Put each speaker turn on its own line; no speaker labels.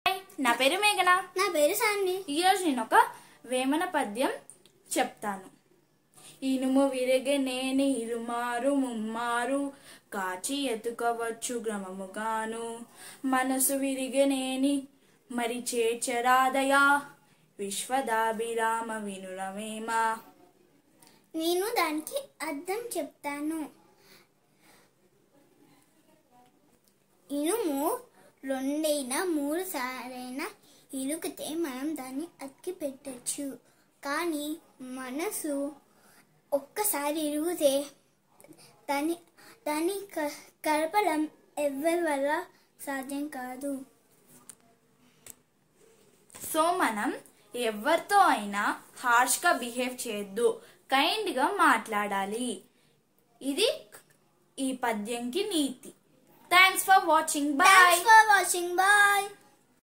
నా పేరు మేఘన
నా పేరు సాండి
ఈరోజు నేను ఒక వేమన పద్యం చెప్తాను ఇనుము విరగనేని ఇరుమారు ముమ్మారు కాచి ఎతుకవచ్చు గ్రమముగాను మనసు విరిగనేని మరి చేర్చరాదయా విశ్వదాభిరామ వినురమేమా
నేను దానికి అర్థం చెప్తాను ఇనుము రెండైనా మూడు సారైనా ఇరుకితే మనం దాన్ని అతికి పెట్టచ్చు కానీ మనసు ఒక్కసారి ఇరుగుతే దాన్ని దాన్ని క- కలపడం ఎవరి వల్ల సాధ్యం కాదు
సో మనం ఎవరితో అయినా హార్ష్గా బిహేవ్ చేయొద్దు కైండ్గా మాట్లాడాలి ఇది ఈ పద్యంకి నీతి thanks for watching bye
thanks for watching bye